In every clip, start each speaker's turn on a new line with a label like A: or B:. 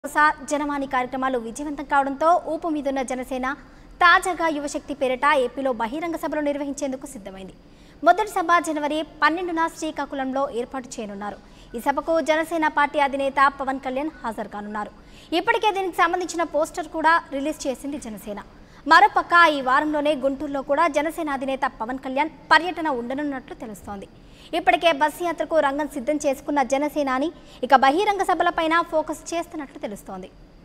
A: భరోసా జనవాణి కార్యక్రమాలు విజయవంతం కావడంతో ఊపు మీదున్న జనసేన తాజాగా యువశక్తి పేరిట ఏపీలో బహిరంగ సభలు నిర్వహించేందుకు సిద్ధమైంది మొదటి సభ జనవరి పన్నెండున శ్రీకాకుళంలో ఏర్పాటు చేయనున్నారు ఈ సభకు జనసేన పార్టీ అధినేత పవన్ కళ్యాణ్ హాజరు కానున్నారు ఇప్పటికే దీనికి సంబంధించిన పోస్టర్ కూడా రిలీజ్ చేసింది జనసేన మరోపక్క ఈ వారంలోనే గుంటూరులో కూడా జనసేన అధినేత పవన్ కళ్యాణ్ పర్యటన ఉండనున్నట్లు తెలుస్తోంది ఇప్పటికే బస్సు యాత్రకు రంగం సిద్ధం చేసుకున్న జనసేనాని ఇక బహిరంగ సభలపైన ఫోకస్ చేస్తున్నట్లు తెలుస్తోంది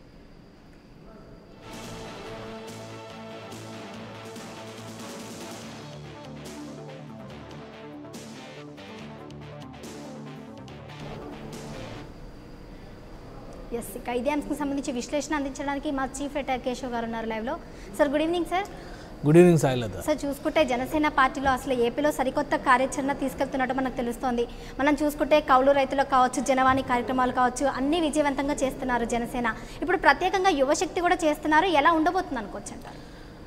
A: ఎస్ ఇక ఇదే అంశం సంబంధించి విశ్లేషణ అందించడానికి మా చీఫ్ ఎడిటర్ కేశవ్ గారు ఉన్నారు లైవ్లో sir good evening sir
B: good evening Sailatha
A: sir చూసుకుంటే జనసేన పార్టీలో అసలు ఏపీలో సరికొత్త కార్యాచరణ తీసుకెళ్తున్నట్టు మనకు తెలుస్తోంది మనం చూసుకుంటే కౌలు రైతులకు కావచ్చు జనవాణి కార్యక్రమాలు కావచ్చు అన్ని విజయవంతంగా చేస్తున్నారు జనసేన ఇప్పుడు ప్రత్యేకంగా యువశక్తి కూడా చేస్తున్నారు ఎలా ఉండబోతుంది అనుకోవచ్చు అంటారు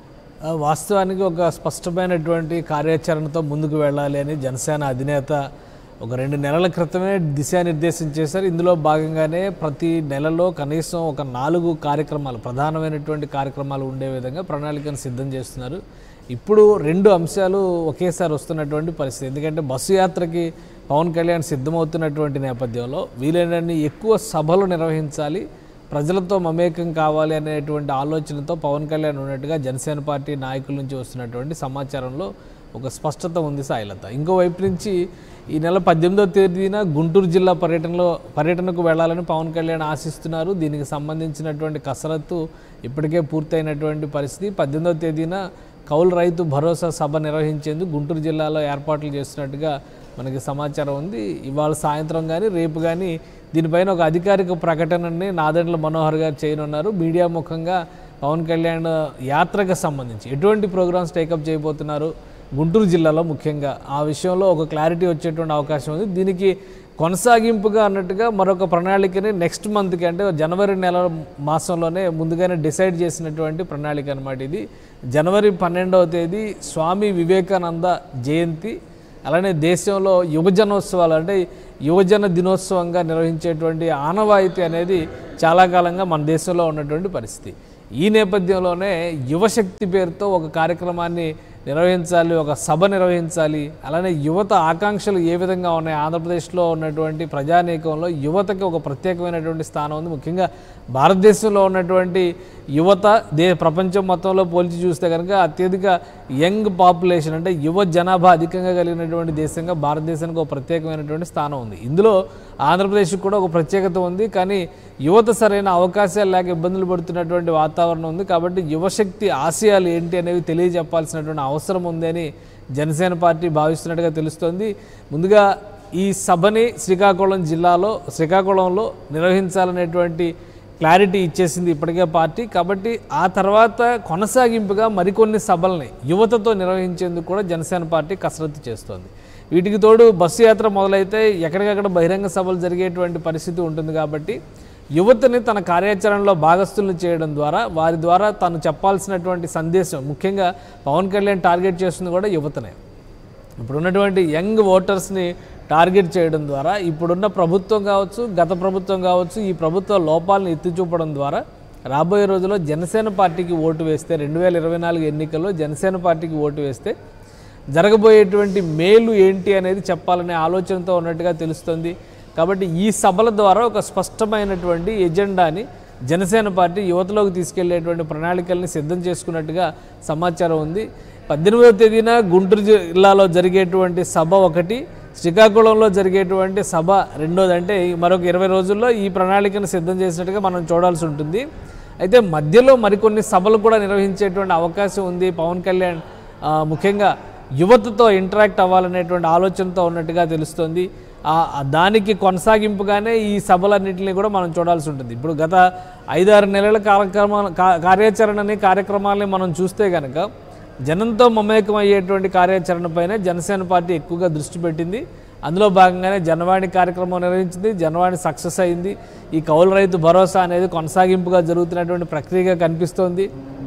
B: ఆ, వాస్తవానికి ఒక స్పష్టమైనటువంటి కార్యాచరణతో ముందుకు వెళ్ళాలి అని జనసేన అధినేత ఒక రెండు నెలల క్రితమే దిశానిర్దేశం చేశారు ఇందులో భాగంగానే ప్రతి నెలలో కనీసం ఒక నాలుగు కార్యక్రమాలు ప్రధానమైనటువంటి కార్యక్రమాలు ఉండే విధంగా ప్రణాళికను సిద్ధం చేస్తున్నారు ఇప్పుడు రెండు అంశాలు ఒకేసారి వస్తున్నటువంటి పరిస్థితి ఎందుకంటే బస్సు యాత్రకి పవన్ కళ్యాణ్ సిద్ధమవుతున్నటువంటి నేపథ్యంలో వీలైనన్ని ఎక్కువ సభలు నిర్వహించాలి ప్రజలతో మమేకం కావాలి అనేటువంటి ఆలోచనతో పవన్ కళ్యాణ్ ఉన్నట్టుగా జనసేన పార్టీ నాయకుల నుంచి వస్తున్నటువంటి సమాచారంలో ఒక స్పష్టత ఉంది సాయిలత ఇంకోవైపు నుంచి ఈ నెల పద్దెనిమిదవ తేదీన గుంటూరు జిల్లా పర్యటనలో పర్యటనకు వెళ్ళాలని పవన్ కళ్యాణ్ ఆశిస్తున్నారు దీనికి సంబంధించినటువంటి కసరత్తు ఇప్పటికే పూర్తయినటువంటి పరిస్థితి పద్దెనిమిదవ తేదీన కౌలు రైతు భరోసా సభ నిర్వహించేందుకు గుంటూరు జిల్లాలో ఏర్పాట్లు చేస్తున్నట్టుగా మనకి సమాచారం ఉంది ఇవాళ సాయంత్రం కానీ రేపు కానీ దీనిపైన ఒక అధికారిక ప్రకటనని నాదెండ్ల మనోహర్ గారు చేయనున్నారు మీడియా ముఖంగా పవన్ కళ్యాణ్ యాత్రకు సంబంధించి ఎటువంటి ప్రోగ్రామ్స్ టేకప్ చేయబోతున్నారు గుంటూరు జిల్లాలో ముఖ్యంగా ఆ విషయంలో ఒక క్లారిటీ వచ్చేటువంటి అవకాశం ఉంది దీనికి కొనసాగింపుగా అన్నట్టుగా మరొక ప్రణాళికని నెక్స్ట్ మంత్కి అంటే జనవరి నెల మాసంలోనే ముందుగానే డిసైడ్ చేసినటువంటి ప్రణాళిక అనమాట ఇది జనవరి పన్నెండవ తేదీ స్వామి వివేకానంద జయంతి అలానే దేశంలో యువజనోత్సవాలు అంటే యువజన దినోత్సవంగా నిర్వహించేటువంటి ఆనవాయితీ అనేది చాలా కాలంగా మన దేశంలో ఉన్నటువంటి పరిస్థితి ఈ నేపథ్యంలోనే యువశక్తి పేరుతో ఒక కార్యక్రమాన్ని నిర్వహించాలి ఒక సభ నిర్వహించాలి అలానే యువత ఆకాంక్షలు ఏ విధంగా ఉన్నాయి ఆంధ్రప్రదేశ్లో ఉన్నటువంటి ప్రజానీకంలో యువతకి ఒక ప్రత్యేకమైనటువంటి స్థానం ఉంది ముఖ్యంగా భారతదేశంలో ఉన్నటువంటి యువత దే ప్రపంచం మొత్తంలో పోల్చి చూస్తే కనుక అత్యధిక యంగ్ పాపులేషన్ అంటే యువ జనాభా అధికంగా కలిగినటువంటి దేశంగా భారతదేశానికి ఒక ప్రత్యేకమైనటువంటి స్థానం ఉంది ఇందులో ఆంధ్రప్రదేశ్కి కూడా ఒక ప్రత్యేకత ఉంది కానీ యువత సరైన అవకాశాలు లేక ఇబ్బందులు పడుతున్నటువంటి వాతావరణం ఉంది కాబట్టి యువశక్తి ఆశయాలు ఏంటి అనేవి తెలియజెప్పాల్సినటువంటి అవసరం ఉంది అని జనసేన పార్టీ భావిస్తున్నట్టుగా తెలుస్తోంది ముందుగా ఈ సభని శ్రీకాకుళం జిల్లాలో శ్రీకాకుళంలో నిర్వహించాలనేటువంటి క్లారిటీ ఇచ్చేసింది ఇప్పటికే పార్టీ కాబట్టి ఆ తర్వాత కొనసాగింపుగా మరికొన్ని సభల్ని యువతతో నిర్వహించేందుకు కూడా జనసేన పార్టీ కసరత్తు చేస్తోంది వీటికి తోడు బస్సు యాత్ర మొదలైతే ఎక్కడికక్కడ బహిరంగ సభలు జరిగేటువంటి పరిస్థితి ఉంటుంది కాబట్టి యువతని తన కార్యాచరణలో భాగస్థులను చేయడం ద్వారా వారి ద్వారా తను చెప్పాల్సినటువంటి సందేశం ముఖ్యంగా పవన్ కళ్యాణ్ టార్గెట్ చేస్తుంది కూడా యువతనే ఇప్పుడు ఉన్నటువంటి యంగ్ ఓటర్స్ని టార్గెట్ చేయడం ద్వారా ఇప్పుడున్న ప్రభుత్వం కావచ్చు గత ప్రభుత్వం కావచ్చు ఈ ప్రభుత్వ లోపాలను ఎత్తి చూపడం ద్వారా రాబోయే రోజుల్లో జనసేన పార్టీకి ఓటు వేస్తే రెండు వేల ఇరవై నాలుగు ఎన్నికల్లో జనసేన పార్టీకి ఓటు వేస్తే జరగబోయేటువంటి మేలు ఏంటి అనేది చెప్పాలనే ఆలోచనతో ఉన్నట్టుగా తెలుస్తుంది కాబట్టి ఈ సభల ద్వారా ఒక స్పష్టమైనటువంటి ఎజెండాని జనసేన పార్టీ యువతలోకి తీసుకెళ్లేటువంటి ప్రణాళికల్ని సిద్ధం చేసుకున్నట్టుగా సమాచారం ఉంది పద్దెనిమిదవ తేదీన గుంటూరు జిల్లాలో జరిగేటువంటి సభ ఒకటి శ్రీకాకుళంలో జరిగేటువంటి సభ రెండోది అంటే ఈ మరొక ఇరవై రోజుల్లో ఈ ప్రణాళికను సిద్ధం చేసినట్టుగా మనం చూడాల్సి ఉంటుంది అయితే మధ్యలో మరికొన్ని సభలు కూడా నిర్వహించేటువంటి అవకాశం ఉంది పవన్ కళ్యాణ్ ఆ, ముఖ్యంగా యువతతో ఇంటరాక్ట్ అవ్వాలనేటువంటి ఆలోచనతో ఉన్నట్టుగా తెలుస్తోంది ఆ- ఆ దానికి కొనసాగింపుగానే ఈ సభలన్నింటినీ కూడా మనం చూడాల్సి ఉంటుంది ఇప్పుడు గత ఐదారు నెలల కార్యక్రమాల కా- కార్యాచరణని కార్యక్రమాలని మనం చూస్తే కనుక జనంతో మమేకం అయ్యేటువంటి కార్యాచరణపైనే జనసేన పార్టీ ఎక్కువగా దృష్టి పెట్టింది అందులో భాగంగానే జనవాణి కార్యక్రమం నిర్వహించింది జనవాణి సక్సెస్ అయింది ఈ కౌలు రైతు భరోసా అనేది కొనసాగింపుగా జరుగుతున్నటువంటి ప్రక్రియగా కనిపిస్తోంది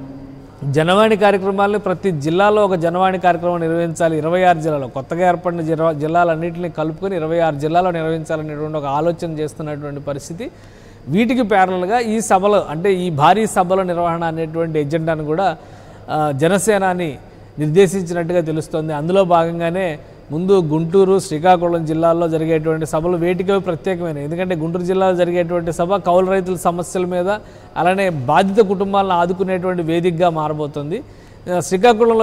B: జనవాణి కార్యక్రమాలను ప్రతి జిల్లాలో ఒక జనవాణి కార్యక్రమం నిర్వహించాలి ఇరవై ఆరు జిల్లాలో కొత్తగా ఏర్పడిన జిల్లా జిల్లాలన్నింటినీ కలుపుకొని ఇరవై ఆరు జిల్లాలో నిర్వహించాలనేటువంటి ఒక ఆలోచన చేస్తున్నటువంటి పరిస్థితి వీటికి ప్యారల్గా ఈ సభలు అంటే ఈ భారీ సభల నిర్వహణ అనేటువంటి ఎజెండాను కూడా ఆ, జనసేనాని నిర్దేశించినట్టుగా తెలుస్తోంది అందులో భాగంగానే ముందు గుంటూరు శ్రీకాకుళం జిల్లాల్లో జరిగేటువంటి సభలు వేటికవి ప్రత్యేకమైనవి ఎందుకంటే గుంటూరు జిల్లాలో జరిగేటువంటి సభ కౌలు రైతుల సమస్యల మీద అలానే బాధిత కుటుంబాలను ఆదుకునేటువంటి వేదికగా మారబోతుంది ఆ, శ్రీకాకుళంలో